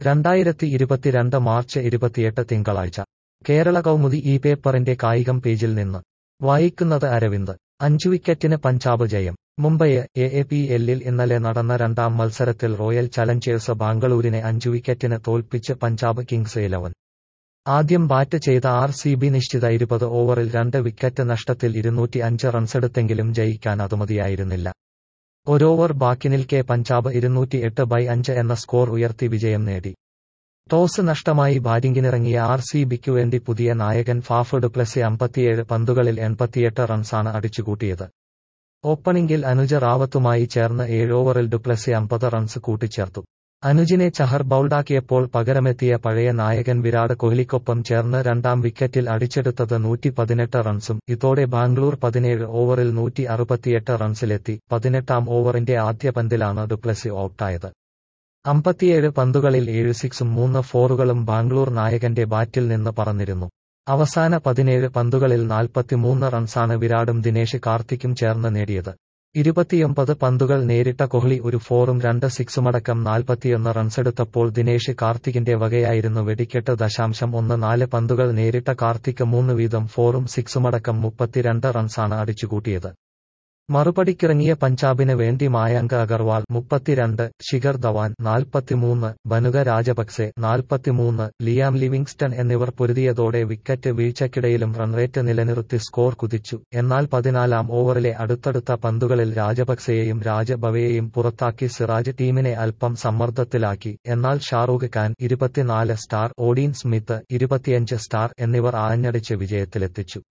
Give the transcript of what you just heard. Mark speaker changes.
Speaker 1: രണ്ടായിരത്തി ഇരുപത്തിരണ്ട് മാർച്ച് ഇരുപത്തിയെട്ട് തിങ്കളാഴ്ച കേരള കൗമുദി ഈ പേപ്പറിന്റെ കായികം പേജിൽ നിന്ന് വായിക്കുന്നത് അരവിന്ദ് അഞ്ചു വിക്കറ്റിന് പഞ്ചാബ് ജയം മുംബൈ എ എ പി എല്ലിൽ ഇന്നലെ നടന്ന രണ്ടാം മത്സരത്തിൽ റോയൽ ചലഞ്ചേഴ്സ് ബാംഗ്ലൂരിനെ അഞ്ചു വിക്കറ്റിന് തോൽപ്പിച്ച് പഞ്ചാബ് കിങ്സ് ഇലവൻ ആദ്യം ബാറ്റ് ചെയ്ത ആർ സി ബി നിശ്ചിത ഇരുപത് ഓവറിൽ രണ്ട് വിക്കറ്റ് നഷ്ടത്തിൽ ഇരുന്നൂറ്റി അഞ്ച് റൺസെടുത്തെങ്കിലും ജയിക്കാൻ അതുമതിയായിരുന്നില്ല ഒരോവർ ബാക്കി നിൽക്കെ പഞ്ചാബ് ഇരുന്നൂറ്റി എട്ട് ബൈ അഞ്ച് എന്ന സ്കോർ ഉയർത്തി വിജയം നേടി ടോസ് നഷ്ടമായി ബാറ്റിംഗിനിറങ്ങിയ ആർ സി ബിക്കു വേണ്ടി പുതിയ നായകൻ ഫാഫ് ഡുപ്ലസി അമ്പത്തിയേഴ് പന്തുകളിൽ എൺപത്തിയെട്ട് റൺസാണ് അടിച്ചുകൂട്ടിയത് ഓപ്പണിംഗിൽ അനുജ റാവത്തുമായി ചേർന്ന് ഏഴ് ഓവറിൽ ഡുപ്ലസി അമ്പത് റൺസ് കൂട്ടിച്ചേർത്തു അനുജിനെ ചഹർ ബൌൾഡാക്കിയപ്പോൾ പകരമെത്തിയ പഴയ നായകൻ വിരാട് കോഹ്ലിക്കൊപ്പം ചേർന്ന് രണ്ടാം വിക്കറ്റിൽ അടിച്ചെടുത്തത് നൂറ്റി പതിനെട്ട് റൺസും ഇതോടെ ബാംഗ്ലൂർ പതിനേഴ് ഓവറിൽ നൂറ്റി അറുപത്തിയെട്ട് റൺസിലെത്തി പതിനെട്ടാം ഓവറിന്റെ ആദ്യ പന്തിലാണ് ഡുപ്ലസി ഔട്ടായത് അമ്പത്തിയേഴ് പന്തുകളിൽ ഏഴ് സിക്സും മൂന്ന് ഫോറുകളും ബാംഗ്ലൂർ നായകന്റെ ബാറ്റിൽ നിന്ന് പറന്നിരുന്നു അവസാന പതിനേഴ് പന്തുകളിൽ നാൽപ്പത്തിമൂന്ന് റൺസാണ് വിരാടും ദിനേശ് കാർത്തിക്കും ചേർന്ന് നേടിയത് ഇരുപത്തിയൊമ്പത് പന്തുകൾ നേരിട്ട കോഹ്ലി ഒരു ഫോറും രണ്ട് സിക്സുമടക്കം നാൽപ്പത്തിയൊന്ന് റൺസെടുത്തപ്പോൾ ദിനേശ് കാർത്തികിന്റെ വകയായിരുന്നു വെടിക്കെട്ട് ദശാംശം ഒന്ന് നാല് പന്തുകൾ നേരിട്ട കാർത്തിക് മൂന്ന് വീതം ഫോറും സിക്സുമടക്കം മുപ്പത്തിരണ്ട് റൺസാണ് അടിച്ചുകൂട്ടിയത് മറുപടിക്കിറങ്ങിയ പഞ്ചാബിന് വേണ്ടി മായാങ്ക് അഗർവാൾ മുപ്പത്തിരണ്ട് ശിഖർ ധവാൻ നാൽപ്പത്തിമൂന്ന് ബനുക രാജപക്സെ നാൽപ്പത്തിമൂന്ന് ലിയാം ലിവിങ്സ്റ്റൺ എന്നിവർ പൊരുതിയതോടെ വിക്കറ്റ് വീഴ്ചയ്ക്കിടയിലും റൺറേറ്റ് നിലനിർത്തി സ്കോർ കുതിച്ചു എന്നാൽ പതിനാലാം ഓവറിലെ അടുത്തടുത്ത പന്തുകളിൽ രാജപക്സെയെയും രാജഭവയെയും പുറത്താക്കി സിറാജ് ടീമിനെ അല്പം സമ്മർദ്ദത്തിലാക്കി എന്നാൽ ഷാറൂഖ് ഖാൻ ഇരുപത്തിനാല് സ്റ്റാർ ഓഡീൻ സ്മിത്ത് ഇരുപത്തിയഞ്ച് സ്റ്റാർ എന്നിവർ ആഞ്ഞടിച്ച് വിജയത്തിലെത്തിച്ചു